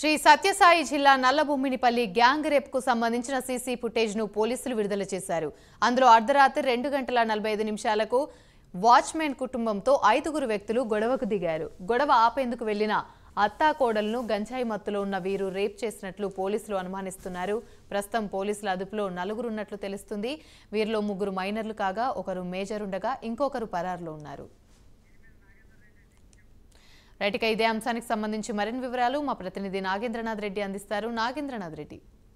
శ్రీ సత్యసాయి జిల్లా నల్లబొమ్మినిపల్లి gang rape కు సంబంధించిన సీసీ ఫుటేజ్ ను పోలీసులు విడుదల చేశారు అందులో అర్ధరాత్రి రెండు గంటల నలభై ఐదు నిమిషాలకు వాచ్మెన్ కుటుంబంతో ఐదుగురు వ్యక్తులు గొడవకు దిగారు గొడవ ఆపేందుకు వెళ్లిన అత్తా కోడలను గంజాయి మత్తులో ఉన్న వీరు రేప్ చేసినట్లు పోలీసులు అనుమానిస్తున్నారు ప్రస్తుతం పోలీసుల అదుపులో నలుగురున్నట్లు తెలుస్తుంది వీరిలో ముగ్గురు మైనర్లు కాగా ఒకరు మేజర్ ఉండగా ఇంకొకరు పరారులో ఉన్నారు రైట్ ఇక ఇదే అంశానికి సంబంధించి మరిన్ని వివరాలు మా ప్రతినిధి నాగేంద్రనాథ్ రెడ్డి అందిస్తారు నాగేంద్రనాథ్ రెడ్డి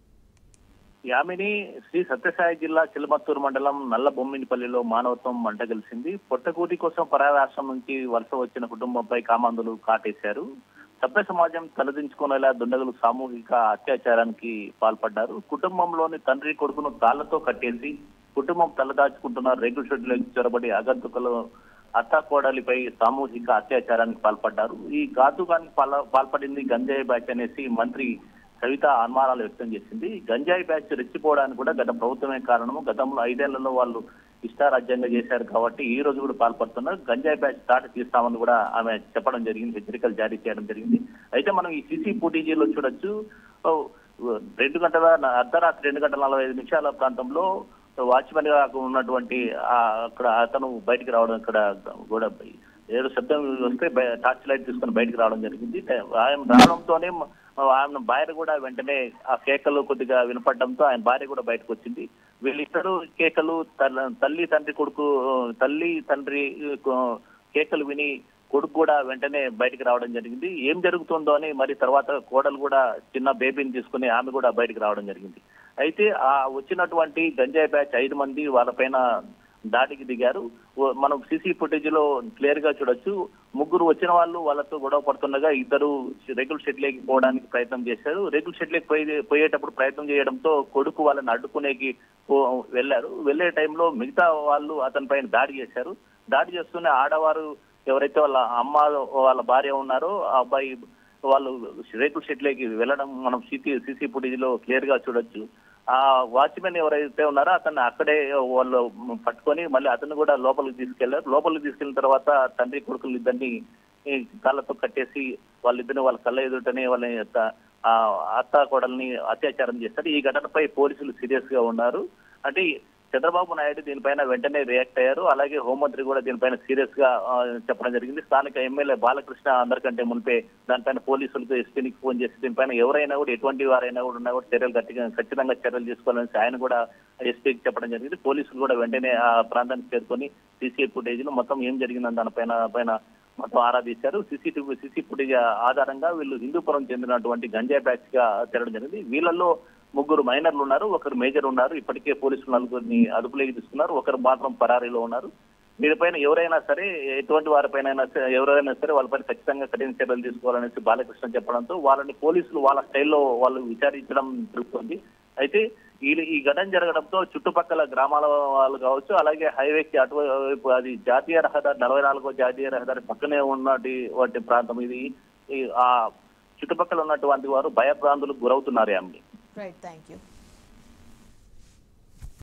యామిని శ్రీ సత్యసాయి జిల్లా చిలమత్తూరు మండలం నల్ల బొమ్మినిపల్లిలో మానవత్వం మంటగలిసింది పొట్టకూటి కోసం పరాయి రాష్ట్రం నుంచి వలస వచ్చిన కుటుంబంపై కామాంధులు కాటేశారు సభ్య సమాజం తలదించుకునేలా దుండగులు సామూహిక అత్యాచారానికి పాల్పడ్డారు కుటుంబంలోని తండ్రి కొడుకును తాళ్లతో కట్టేసి కుటుంబం తలదాచుకుంటున్న రేగుల షెడ్లోకి చొరబడి ఆగంతుకలు అత్తా కోడలిపై సామూహిక అత్యాచారానికి పాల్పడ్డారు ఈ ఘాతుకానికి పాల పాల్పడింది గంజాయి బ్యాచ్ అనేసి మంత్రి కవిత అనుమానాలు వ్యక్తం చేసింది గంజాయి బ్యాచ్ రెచ్చిపోవడానికి కూడా గత ప్రభుత్వమే కారణము గతంలో ఐదేళ్లలో వాళ్ళు ఇష్టారాజ్యంగా చేశారు కాబట్టి ఈ రోజు కూడా పాల్పడుతున్నారు గంజాయి బ్యాచ్ స్టార్ట్ తీస్తామని కూడా ఆమె చెప్పడం జరిగింది హెచ్చరికలు జారీ చేయడం జరిగింది అయితే మనం ఈ సిసి ఫుటేజీలో చూడొచ్చు ఓ, రెండు గంటల అర్ధరాత్రి రెండు గంటల నలభై ఐదు నిమిషాల ప్రాంతంలో వాచ్మెన్ గా ఉన్నటువంటి ఆ అక్కడ అతను బయటికి రావడం ఇక్కడ కూడా ఏదో శబ్దం వస్తే బయ- టార్చ్ లైట్ తీసుకొని బయటికి రావడం జరిగింది ఆయన రావడంతోనే మ- ఆయన భార్య కూడా వెంటనే ఆ కేకలు కొద్దిగా వినపడడంతో ఆయన భార్య కూడా బయటకు వచ్చింది వీళ్ళిద్దరు కేకలు తల్ల- తల్లి తండ్రి కొడుకు తల్లి తండ్రి కొ- కేకలు విని కొడుకు కూడా వెంటనే బయటికి రావడం జరిగింది ఏం జరుగుతుందో అని మరి తర్వాత కోడలు కూడా చిన్న బేబీని తీసుకుని ఆమె కూడా బయటికి రావడం జరిగింది అయితే ఆ వచ్చినటువంటి గంజాయి బ్యాచ్ ఐదు మంది వాళ్ళపైన దాడికి దిగారు ఓ- మనం సీసీ ఫుటేజ్ లో క్లియర్ గా చూడొచ్చు ముగ్గురు వచ్చిన వాళ్ళు వాళ్ళతో గొడవ పడుతుండగా ఇద్దరు రెగ్యులర్ షెడ్ లేకి పోవడానికి ప్రయత్నం చేశారు రెగ్యులర్ షెడ్ లేకి పోయి పోయేటప్పుడు ప్రయత్నం చేయడంతో కొడుకు వాళ్ళని అడ్డుకునేకి పో- వెళ్ళారు వెళ్లే టైంలో మిగతా వాళ్ళు అతని పైన దాడి చేశారు దాడి చేస్తూనే ఆడవారు ఎవరైతే వాళ్ళ అమ్మ వాళ్ళ భార్య ఉన్నారో ఆ అబ్బాయి వాళ్ళు రేకుల షెడ్లోకి వెళ్ళడం మనం సిటీ సీసీ ఫుటేజ్ లో క్లియర్ గా చూడొచ్చు ఆ వాచ్మెన్ ఎవరైతే ఉన్నారో అతన్ని అక్కడే వాళ్ళు పట్టుకొని మళ్ళీ అతను కూడా లోపలికి తీసుకెళ్లారు లోపలికి తీసుకెళ్లిన తర్వాత తండ్రి కొడుకులు ఇద్దరిని ఈ కాళ్ళతో కట్టేసి వాళ్ళిద్దరిని వాళ్ళ కళ్ళ ఎదుటనే వాళ్ళని త- ఆ అత్త కోడల్ని అత్యాచారం చేస్తారు ఈ ఘటనపై పోలీసులు సీరియస్ గా ఉన్నారు అంటే చంద్రబాబు నాయుడు దీనిపైన వెంటనే రియాక్ట్ అయ్యారు అలాగే హోంమంత్రి కూడా దీనిపైన సీరియస్ గా ఆ, చెప్పడం జరిగింది స్థానిక ఎమ్మెల్యే బాలకృష్ణ అందరికంటే మునిపే దానిపైన పోలీసులకు ఎస్పీనికి ఫోన్ చేసి దీనిపైన ఎవరైనా కూడా ఎటువంటి వారైనా కూడా ఉన్నా కూడా చర్యలు గట్టిగా ఖచ్చితంగా చర్యలు తీసుకోవాలని ఆయన కూడా ఎస్పీకి చెప్పడం జరిగింది పోలీసులు కూడా వెంటనే ఆ ప్రాంతానికి చేరుకొని సీసీ ఫుటేజ్ లో మొత్తం ఏం జరిగిందని దానిపైన పైన మొత్తం ఆరా తీశారు సీసీటీవీ సీసీ ఫుటేజ్ ఆధారంగా వీళ్ళు హిందూపురం చెందినటువంటి గంజాయి బ్యాచ్ గా తెరడం జరిగింది వీళ్ళల్లో ముగ్గురు మైనర్లు ఉన్నారు ఒకరు మేజర్ ఉన్నారు ఇప్పటికే పోలీసులు నలుగురిని అదుపులోకి తీసుకున్నారు ఒకరు మాత్రం పరారీలో ఉన్నారు వీరిపైన ఎవరైనా సరే ఎటువంటి వారిపైన అయినా సరే ఎవరైనా సరే వాళ్ళపైన ఖచ్చితంగా కఠిన చర్యలు తీసుకోవాలనేసి బాలకృష్ణ చెప్పడంతో వాళ్ళని పోలీసులు వాళ్ళ స్టైల్లో వాళ్ళు విచారించడం జరుగుతుంది అయితే ఈ ఈ ఘటన జరగడంతో చుట్టుపక్కల గ్రామాల వాళ్ళు కావచ్చు అలాగే హైవేకి అటువైపు అది జాతీయ రహదారి నలభై నాలుగో జాతీయ రహదారి పక్కనే ఉన్నటి వాటి ప్రాంతం ఇది ఈ ఆ చుట్టుపక్కల ఉన్నటువంటి వారు భయభ్రాంతులకు గురవుతున్నారు ఆమె రైట్ థ్యాంక్ యూ